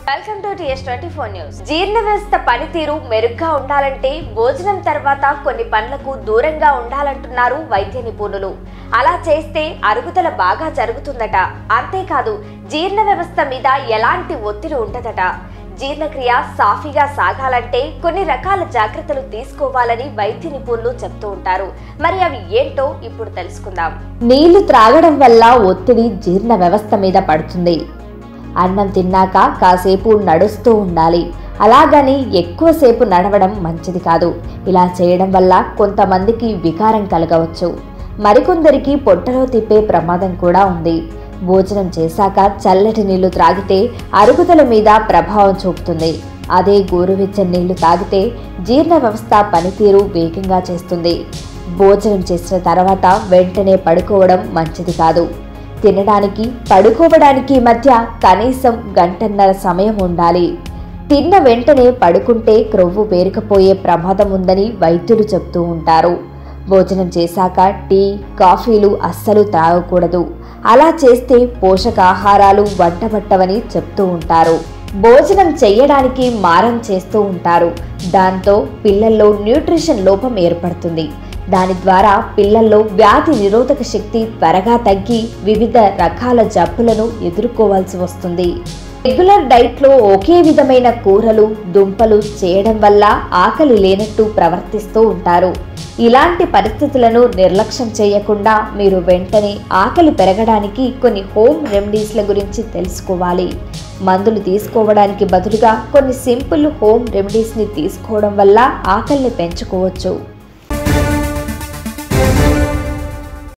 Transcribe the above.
welcome to TS twenty four news జీర్ణ వ్యవస్థ పనితీరు మెరుగ్గా ఉండాలంటే భోజనం తర్వాత కొన్ని పనులకు దూరంగా ఉండాలంటున్నారు వైద్య నిపుణులు అలా చేస్తే అరుగుదల బాగా జరుగుతుందట అంతేకాదు జీర్ణ వ్యవస్థ మీద ఎలాంటి ఒత్తిడి ఉండదట జీర్ణక్రియ సాఫీగా సాగాలంటే కొన్ని రకాల జాగ్రత్తలు తీసుకోవాలని వైద్య నిపుణులు చెప్తూ ఉంటారు మరి అవి ఏంటో ఇప్పుడు తెలుసుకుందాం నీళ్లు త్రాగడం వల్ల ఒత్తిడి జీర్ణ వ్యవస్థ మీద పడుతుంది అన్నం తిన్నాక కాసేపు నడుస్తూ ఉండాలి అలాగని ఎక్కువసేపు నడవడం మంచిది కాదు ఇలా చేయడం వల్ల కొంతమందికి వికారం కలగవచ్చు మరికొందరికి పొట్టలో తిప్పే ప్రమాదం కూడా ఉంది భోజనం చేశాక చల్లటి నీళ్లు త్రాగితే అరుగుదల మీద ప్రభావం చూపుతుంది అదే గోరువెచ్చని నీళ్లు తాగితే జీర్ణ వ్యవస్థ పనితీరు వేగంగా చేస్తుంది భోజనం చేసిన తర్వాత వెంటనే పడుకోవడం మంచిది కాదు తినడానికి పడుకోవడానికి మధ్య కనీసం గంటన్నర సమయం ఉండాలి తిన్న వెంటనే పడుకుంటే క్రొవ్వు పేరుకపోయే ప్రమాదం ఉందని వైద్యులు చెప్తూ ఉంటారు భోజనం చేశాక టీ కాఫీలు అస్సలు త్రాగకూడదు అలా చేస్తే పోషకాహారాలు వంటబట్టవని చెప్తూ ఉంటారు భోజనం చెయ్యడానికి మారం చేస్తూ ఉంటారు దాంతో పిల్లల్లో న్యూట్రిషన్ లోపం ఏర్పడుతుంది దాని ద్వారా పిల్లల్లో వ్యాధి నిరోధక శక్తి త్వరగా తగ్గి వివిధ రకాల జబ్బులను ఎదుర్కోవాల్సి వస్తుంది రెగ్యులర్ డైట్లో ఒకే విధమైన కూరలు దుంపలు చేయడం వల్ల ఆకలి లేనట్టు ప్రవర్తిస్తూ ఉంటారు ఇలాంటి పరిస్థితులను నిర్లక్ష్యం చేయకుండా మీరు వెంటనే ఆకలి పెరగడానికి కొన్ని హోమ్ రెమెడీస్ల గురించి తెలుసుకోవాలి మందులు తీసుకోవడానికి బదులుగా కొన్ని సింపుల్ హోమ్ రెమెడీస్ని తీసుకోవడం వల్ల ఆకలిని పెంచుకోవచ్చు